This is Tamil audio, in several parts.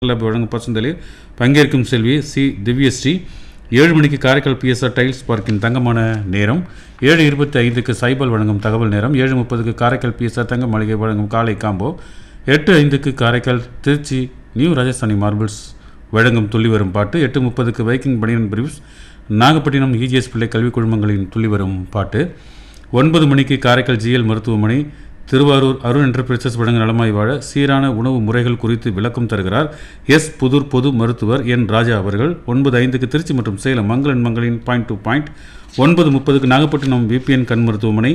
கிளப் வழங்கும் பசுந்தளிர் பங்கேற்கும் செல்வி சி திவ்யஸ்ரீ ஏழு மணிக்கு காரைக்கால் பிஎஸ்ஆர் டைல்ஸ் பார்க்கின் தங்கமான நேரம் ஏழு இருபத்தி ஐந்துக்கு சைபல் வழங்கும் தகவல் நேரம் ஏழு முப்பதுக்கு காரைக்கால் பிஎஸ்ஆர் தங்க மாளிகை வழங்கும் காலை காம்போ எட்டு ஐந்துக்கு காரைக்கால் திருச்சி நியூ ராஜஸ்தானி மார்பிள்ஸ் வழங்கும் துள்ளி வரும் பாட்டு எட்டு முப்பதுக்கு வைக்கிங் பனியன் பிரிவ்ஸ் நாகப்பட்டினம் இஜிஎஸ் பிள்ளை கல்விக் குழுமங்களின் துள்ளி வரும் பாட்டு ஒன்பது மணிக்கு காரைக்கால் ஜிஎல் மருத்துவமனை திருவாரூர் அருண் என்டர்பிரைசஸ் வழங்க நலமாய் வாழ சீரான உணவு முறைகள் குறித்து விளக்கம் தருகிறார் எஸ் புதூர் பொது மருத்துவர் என் ராஜா அவர்கள் ஒன்பது ஐந்துக்கு திருச்சி மற்றும் சேலம் மங்களன் மங்களின் பாயிண்ட் டு பாயிண்ட் ஒன்பது முப்பதுக்கு நாகப்பட்டினம் விபிஎன் கண் மருத்துவமனை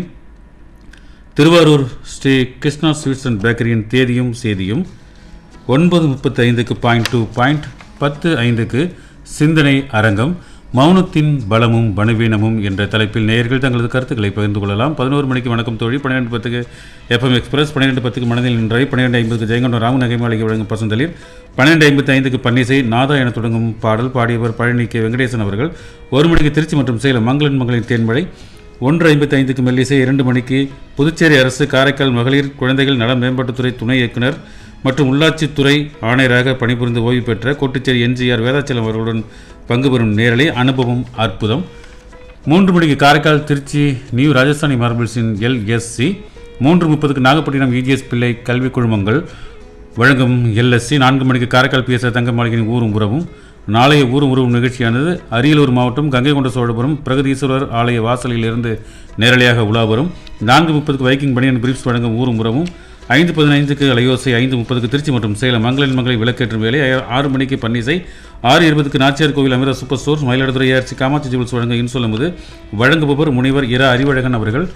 திருவாரூர் ஸ்ரீ கிருஷ்ணா ஸ்வீட்ஸ் அண்ட் பேக்கரியின் தேதியும் சேதியும் ஒன்பது முப்பத்தி ஐந்துக்கு பாயிண்ட் டூ பாயிண்ட் பத்து ஐந்துக்கு சிந்தனை அரங்கம் மௌனத்தின் பலமும் பலவீனமும் என்ற தலைப்பில் நேயர்கள் தங்களது கருத்துக்களை பகிர்ந்து கொள்ளலாம் பதினோரு மணிக்கு வணக்கம் தோழி பன்னிரெண்டு பத்துக்கு எஃப்எம் எக்ஸ்பிரஸ் பன்னிரெண்டு பத்துக்கு மனதில் நின்றை பன்னிரெண்டு ஐம்பதுக்கு ஜெயங்கொண்டம் ராமநகை மாளிகை வழங்கும் பசந்தளிர் பன்னிரெண்டு ஐம்பத்தி ஐந்துக்கு பன்னிசை நாதா என தொடங்கும் பாடல் பாடியவர் பழனி கே வெங்கடேசன் அவர்கள் ஒரு மணிக்கு திருச்சி மற்றும் சேலம் மங்களன் மகளின் தேன்மழை ஒன்று ஐம்பத்தி ஐந்துக்கு மெல்லிசை இரண்டு மணிக்கு புதுச்சேரி அரசு காரைக்கால் மகளிர் குழந்தைகள் நல மேம்பாட்டுத்துறை துணை இயக்குனர் மற்றும் உள்ளாட்சித்துறை ஆணையராக பணிபுரிந்து ஓய்வு பெற்ற கோட்டுச்சேரி என்ஜிஆர் வேதாச்சலம் அவர்களுடன் பங்கு பெறும் நேரலை அனுபவம் அற்புதம் மூன்று மணிக்கு காரைக்கால் திருச்சி நியூ ராஜஸ்தானி மார்பிள்ஸின் எல்எஸ்சி மூன்று முப்பதுக்கு நாகப்பட்டினம் இஜிஎஸ் பிள்ளை கல்விக் குழுமங்கள் வழங்கும் எல்எஸ்சி நான்கு மணிக்கு காரைக்கால் பிஎஸ்ஆர் தங்க மாளிகையின் ஊரும் உறவும் நாளைய ஊரும் உறவும் நிகழ்ச்சியானது அரியலூர் மாவட்டம் கங்கை கொண்ட சோழபுரம் பிரகதீஸ்வரர் ஆலய வாசலில் இருந்து நேரலையாக உலா வரும் நான்கு முப்பதுக்கு வைக்கிங் பனியன் பிரீப்ஸ் வழங்கும் ஊரும் உறவும் ஐந்து பதினைந்துக்கு அலையோசை ஐந்து முப்பதுக்கு திருச்சி மற்றும் சேலம் மங்களின் மங்களை விளக்கேற்றும் வேலை ஆ- ஆறு மணிக்கு பன்னிசை ஆறு இருபதுக்கு Nachiyar Koil Amirtha super stores Mayiladuthurai ARC Kamatchi jewels வழங்க இன்சொல்லும்போது வழங்குபவர் முனைவர் இரா அறிவழகன் அவர்கள்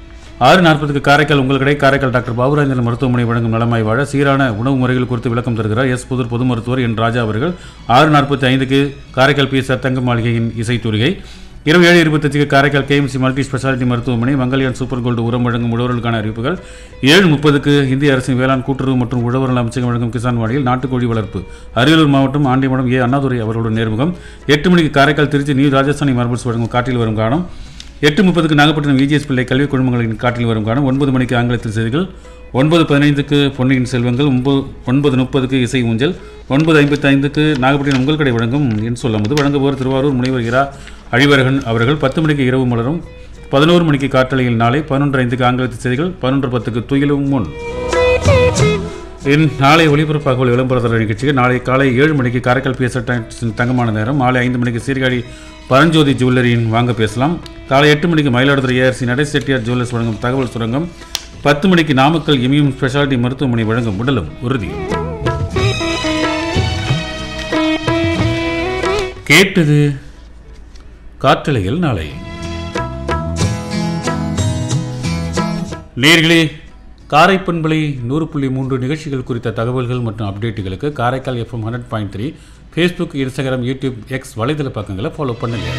ஆறு நாற்பதுக்கு காரைக்கால் உங்கள் கடை காரைக்கால் டாக்டர் பாபுராஜன் மருத்துவமனை வழங்கும் நலமாய் வாழ சீரான உணவு முறைகள் குறித்து விளக்கம் தருகிறார் எஸ் புதூர் பொது மருத்துவர் என் ராஜா அவர்கள் ஆறு நாற்பத்தி ஐந்துக்கு காரைக்கால் பிஎஸ்ஆர் தங்க மாளிகையின் இசைத்தூரிகை இரவு ஏழு இருபத்தஞ்சுக்கு காரைக்கால் கேஎம்சி மல்டி ஸ்பெஷாலிட்டி மருத்துவமனை மங்கல்யான் சூப்பர் கோல்டு உரம் வழங்கும் உழவர்களுக்கான அறிவிப்புகள் ஏழு முப்பதுக்கு இந்திய அரசின் வேளாண் கூட்டுறவு மற்றும் உழவர் நல அமைச்சகம் வழங்கும் கிசான் வாடியில் நாட்டுக்கோழி வளர்ப்பு அரியலூர் மாவட்டம் ஆண்டிமடம் ஏ அண்ணாதுரை அவர்களுடன் நேர்முகம் எட்டு மணிக்கு காரைக்கால் திருச்சி நியூ ராஜஸ்தானி மார்பிள்ஸ் வழங்கும் காட்டில் வரும் காலம் எட்டு முப்பதுக்கு நாகப்பட்டினம் விஜிஎஸ் பிள்ளை கல்விக் குழுமங்களின் காட்டில் வரும் காலம் ஒன்பது மணிக்கு ஆங்கிலத்தில் செய்திகள் ஒன்பது பதினைந்துக்கு பொன்னியின் செல்வங்கள் ஒன்பது ஒன்பது முப்பதுக்கு இசை ஊஞ்சல் ஒன்பது ஐம்பத்தி ஐந்துக்கு நாகப்பட்டினம் உங்கள் கடை வழங்கும் என் சொல்லும்போது வழங்குபவர் திருவாரூர் முனைவர் இரா அழிவரகன் அவர்கள் பத்து மணிக்கு இரவு மலரும் பதினோரு மணிக்கு காற்றலையில் நாளை பதினொன்று ஐந்துக்கு ஆங்கிலத்தில் செய்திகள் பதினொன்று பத்துக்கு துயிலும் முன் என் நாளை ஒளிபரப்பாக உள்ள விளம்பரத்தர நிகழ்ச்சிக்கு நாளை காலை ஏழு மணிக்கு காரைக்கால் பிஎஸ்ஆர் டைம்ஸின் தங்கமான நேரம் மாலை ஐந்து மணிக்கு சீர்காழி பரஞ்சோதி ஜுவல்லரியின் வாங்க பேசலாம் காலை எட்டு மணிக்கு மயிலாடுதுறை ஏஆர்சி நடை செட்டியார் ஜுவல்லர்ஸ் வழங்கும் தகவல் சுரங்கம் பத்து மணிக்கு நாமக்கல் இமியும் ஸ்பெஷாலிட்டி மருத்துவமனை வழங்கும் உடலும் உறுதியும் கேட்டது காற்றலையில் நாளை நேர்களே காரைப்பண்பலை நூறு புள்ளி மூன்று நிகழ்ச்சிகள் குறித்த தகவல்கள் மற்றும் அப்டேட்டுகளுக்கு Karaikal FM hundred point three Facebook Instagram YouTube X வலைதள பக்கங்களை ஃபாலோ பண்ணுங்க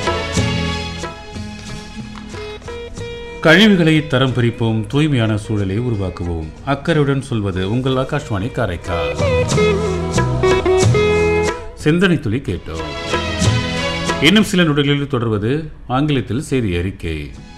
கழிவுகளை தரம் பிரிப்போம் தூய்மையான சூழலை உருவாக்குவோம் அக்கறையுடன் சொல்வது உங்கள் ஆகாஷ்வாணி காரைக்கால் சிந்தனை துளி கேட்டோம் இன்னும் சில நொடிகளில் தொடர்வது ஆங்கிலத்தில் செய்தி அறிக்கை